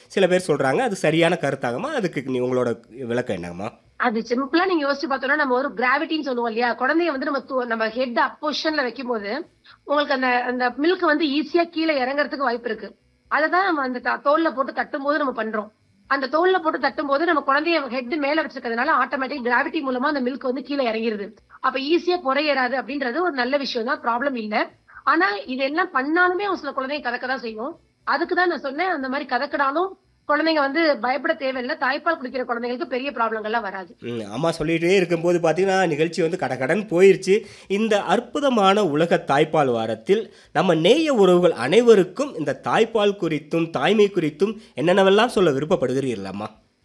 சில பேர் சொல்கிறாங்க அது சரியான கருத்தாகமா அதுக்கு நீ உங்களோட விளக்கம் என்னங்கம்மா அது சிம்பிளா நீங்க யோசிச்சு பார்த்தோம்னா நம்ம ஒரு கிராவிட்டின்னு சொல்லுவோம் இல்லையா குழந்தைய வந்து நம்ம தூ- நம்ம ஹெட் அப் பொசிஷன்ல வைக்கும் போது உங்களுக்கு அந்த அந்த மில்க் வந்து ஈஸியா கீழே இறங்குறதுக்கு வாய்ப்பு இருக்கு அதை தான் நம்ம அந்த த- தோல்ல போட்டு தட்டும் போது நம்ம பண்றோம் அந்த தோல்ல போட்டு தட்டும் போது நம்ம குழந்தைய ஹெட் மேல வச்சிருக்கிறதுனால ஆட்டோமேட்டிக் கிராவிட்டி மூலமா அந்த மில்க் வந்து கீழே இறங்கிருது அப்ப ஈஸியா புறையேறாது அப்படின்றது ஒரு நல்ல விஷயம் தான் ப்ராப்ளம் இல்ல ஆனா இதெல்லாம் பண்ணாலுமே ஒரு சில குழந்தைங்க கதக்க தான் செய்யும் அதுக்கு தான் நான் சொன்னேன் அந்த மாதிரி கதக்கினாலும் குழந்தைங்க வந்து பயப்பட தேவையில்லை தாய்ப்பால் குடிக்கிற குழந்தைங்களுக்கு பெரிய ப்ராப்ளங்கள்லாம் வராது ம், அம்மா சொல்லிகிட்டே இருக்கும்போது பார்த்தீங்கன்னா நிகழ்ச்சி வந்து கடகடன் போயிருச்சு இந்த அற்புதமான உலக தாய்ப்பால் வாரத்தில் நம்ம நேய உறவுகள் அனைவருக்கும் இந்த தாய்ப்பால் குறித்தும் தாய்மை குறித்தும் என்னென்னவெல்லாம் சொல்ல விருப்பப்படுகிறீர்களாம்மா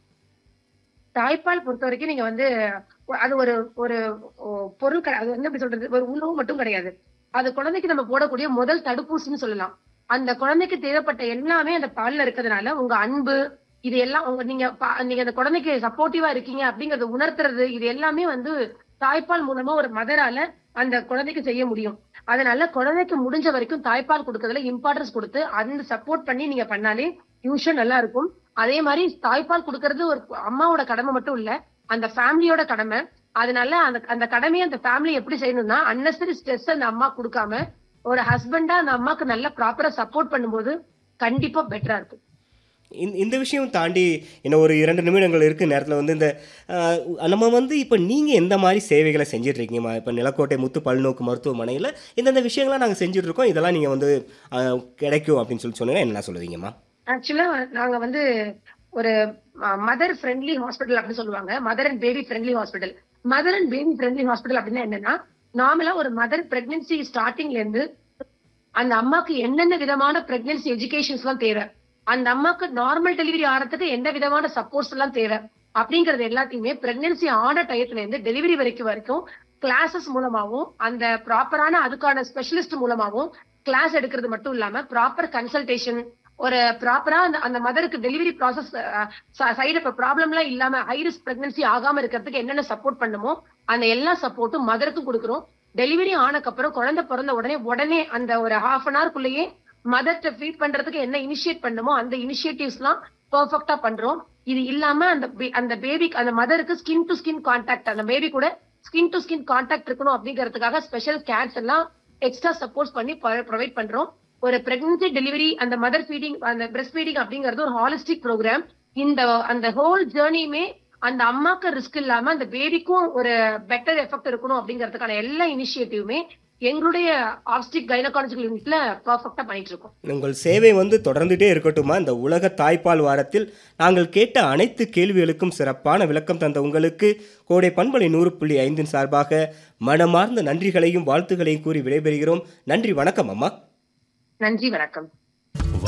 தாய்ப்பால் பொறுத்த வரைக்கும் நீங்க வந்து அது ஒரு ஒரு ஓ, பொருள் கிடையாது அது வந்து எப்படி சொல்றது ஒரு உணவு மட்டும் கிடையாது அது குழந்தைக்கு நம்ம போடக்கூடிய முதல் தடுப்பூசின்னு சொல்லலாம் அந்த குழந்தைக்கு தேவைப்பட்ட எல்லாமே அந்த பால்ல இருக்கிறதுனால உங்க அன்பு இது எல்லாம் உங்க நீங்க பா- நீங்க அந்த குழந்தைக்கு சப்போர்ட்டிவா இருக்கீங்க அப்படிங்கறத உணர்த்துறது இது எல்லாமே வந்து தாய்ப்பால் மூலமா ஒரு மதரால அந்த குழந்தைக்கு செய்ய முடியும் அதனால குழந்தைக்கு முடிஞ்ச வரைக்கும் தாய்ப்பால் கொடுக்கறதுல இம்பார்ட்டன்ஸ் கொடுத்து அந்த சப்போர்ட் பண்ணி நீங்க பண்ணாலே டியூஷன் நல்லா இருக்கும் அதே மாதிரி தாய்ப்பால் கொடுக்கறது ஒரு அம்மாவோட கடமை மட்டும் இல்ல அந்த ஃபேமிலியோட கடமை அதனால அந்த அந்த கடமையை அந்த ஃபேமிலி எப்படி செய்யணும்னா அன்னசரி ஸ்ட்ரெஸ் அந்த அம்மா கொடுக்காம ஒரு ஹஸ்பண்டா அந்த அம்மாக்கு நல்லா ப்ராப்பரா சப்போர்ட் பண்ணும்போது கண்டிப்பா பெட்டரா இருக்கும் இந்த இந்த விஷயம் தாண்டி இன்னும் ஒரு இரண்டு நிமிடங்கள் இருக்குது நேரத்தில் வந்து இந்த ஆஹ், நம்ம வந்து இப்போ நீங்கள் எந்த மாதிரி சேவைகளை செஞ்சுட்டு இருக்கீங்கம்மா இப்போ நிலக்கோட்டை முத்து பல்நோக்கு மருத்துவமனையில் இந்தந்த விஷயங்கள்லாம் நாங்கள் செஞ்சுட்டு இருக்கோம் இதெல்லாம் நீங்கள் வந்து ஆஹ், கிடைக்கும் அப்படின்னு சொல்லி சொன்னீங்கன்னா என்ன சொல்லுவீங்கம்மா ஆக்சுவலா நாங்க வந்து ஒரு மதர் ஃப்ரெண்ட்லி ஹாஸ்பிட்டல் அப்படின்னு சொல்லுவாங்க mother and baby friendly hospital mother and baby friendly hospital அப்படின்னா என்னன்னா நார்மலா ஒரு மதர் பிரெக்னன்சி ஸ்டார்டிங்ல இருந்து அந்த அம்மாக்கு என்னென்ன விதமான பிரெக்னன்சி எஜுகேஷன்ஸ் எல்லாம் தேவை அந்த அம்மாக்கு நார்மல் டெலிவரி ஆறதுக்கு எந்த விதமான சப்போர்ட்ஸ் எல்லாம் தேவை அப்படிங்கறது எல்லாத்தையுமே பிரெக்னன்சி ஆன டயத்துல இருந்து டெலிவரி வரைக்கும் வரைக்கும் கிளாஸஸ் மூலமாவும் அந்த ப்ராப்பரான அதுக்கான ஸ்பெஷலிஸ்ட் மூலமாவும் கிளாஸ் எடுக்கிறது மட்டும் இல்லாம ப்ராப்பர் கன்சல்டேஷன் ஒரு ப்ராப்பரா அந்த அந்த மதருக்கு டெலிவரி ப்ராசஸ் சைடு ப்ராப்ளம் எல்லாம் இல்லாம ஹை ரிஸ்க் பிரெக்னன்சி ஆகாம இருக்கிறதுக்கு என்னென்ன சப்போர்ட் பண்ணுமோ அந்த எல்லா சப்போர்ட்டும் மதருக்கும் கொடுக்குறோம் டெலிவரி ஆனக்கப்புறம் குழந்தை பிறந்த உடனே உடனே அந்த ஒரு ஹாஃப் அன் ஹவர்க்குள்ளேயே மதர்ட்ட ஃபீட் பண்றதுக்கு என்ன இனிஷியேட் பண்ணுமோ அந்த இனிஷியேட்டிவ்ஸ் எல்லாம் பெர்ஃபெக்டா பண்றோம் இது இல்லாம அந்த பே- அந்த பேபிக்கு அந்த மதருக்கு ஸ்கின் டு ஸ்கின் கான்டாக்ட் அந்த பேபி கூட ஸ்கின் டு ஸ்கின் கான்டாக்ட் இருக்கணும் அப்படிங்கறதுக்காக ஸ்பெஷல் கேர்ஸ் எல்லாம் எக்ஸ்ட்ரா சப்போர்ட் பண்ணி ப்ரொவைட் பண்றோம் ஒரு பிரெக்னன்சி டெலிவரி அந்த மதர் ஃபீடிங் அந்த பிரஸ்ட் ஃபீடிங் அப்படிங்கிறது ஒரு ஹாலிஸ்டிக் ப்ரோக்ராம் இந்த அந்த ஹோல் ஜேர்னியுமே அந்த அம்மாக்கு ரிஸ்க் இல்லாம அந்த பேபிக்கும் ஒரு பெட்டர் எஃபெக்ட் இருக்கணும் அப்படிங்கிறதுக்கான எல்லா இனிஷியேட்டிவுமே எங்களுடைய ஆப்ஸ்டிக் கைனகாலஜிக்கல் யூனிட்ல பர்ஃபெக்டா பண்ணிட்டு இருக்கோம் உங்கள் சேவை வந்து தொடர்ந்துட்டே இருக்கட்டுமா இந்த உலக தாய்ப்பால் வாரத்தில் நாங்கள் கேட்ட அனைத்து கேள்விகளுக்கும் சிறப்பான விளக்கம் தந்த உங்களுக்கு கோடை பண்பலை நூறு புள்ளி ஐந்தின் சார்பாக மனமார்ந்த நன்றிகளையும் வாழ்த்துக்களையும் கூறி விடைபெறுகிறோம் நன்றி வணக்கம் அம்மா நன்றி வணக்கம்